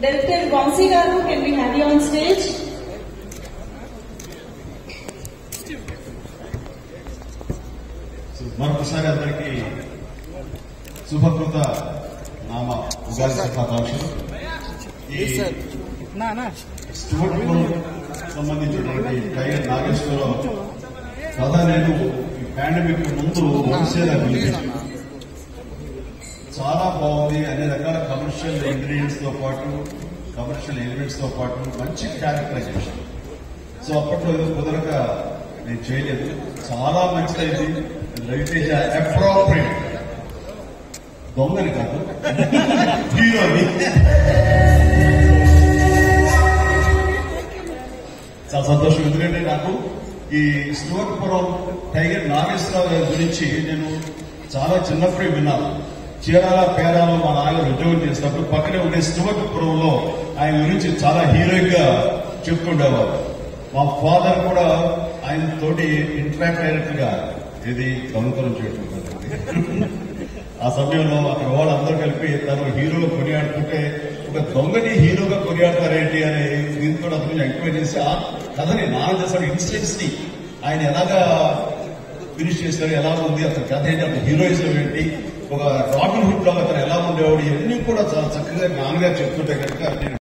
director Vamsi garu can be have you on stage so మరొకసారి అందరికీ శుభకృత నామ ఉగాది శుభాకాంక్షలు ఈ స్టూడెంట్ సంబంధించినటువంటి టైగర్ నాగేశ్వరరావు కథ నేను ఈ పాండమిక్ ముందు వంశీలా పిలిపించాను చాలా బాగుంది అన్ని రకాల కమర్షియల్ ఇంగ్రీడియంట్స్ తో పాటు కమర్షియల్ ఎలిమెంట్స్ తో పాటు మంచి క్యారెక్టరైజేషన్ సో అప్పట్లో ఏదో కుదరక నేను చేయలేదు చాలా మంచిదైంది రవితేజ అప్రోప్రియేట్ దొంగని కాదు హీరోని చాలా సంతోషం ఎందుకంటే నాకు ఈ శ్రీవకపురం టైగర్ నాగేశ్వరరావు గారి గురించి నేను చాలా చిన్నప్పుడే విన్నాను చీరాల పేరాలో మా నాన్న ఉద్యోగం చేసినప్పుడు పక్కనే ఉండే శ్రీవకపురంలో ఆయన గురించి చాలా హీరోయిక్ గా చెప్తుండేవారు మా ఫాదర్ కూడా ఆయన తోటి ఇంటరాక్ట్ అయినట్టుగా ఇది దొంగతనం చేయటం ఆ సమయంలో అక్కడ వాళ్ళందరూ కలిపి తను హీరోగా కొనియాడుతుంటే ఒక దొంగని హీరోగా కొనియాడతారేంటి అని దీంతో అతను ఎంక్వైరీ చేసి ఆ కథని నాన్న చేశాడు ఇన్సిడెంట్స్ ని ఆయన ఎలాగా ఫినిష్ చేశారు ఎలా ఉంది అతని కథ ఏంటి అతని హీరోయిజం ఏంటి ఒక రాబిన్ హుడ్ లో అతను ఎలా ఉండేవాడు ఇవన్నీ కూడా చాలా చక్కగా నాన్నగారు చెప్తుంటే కనుక నేను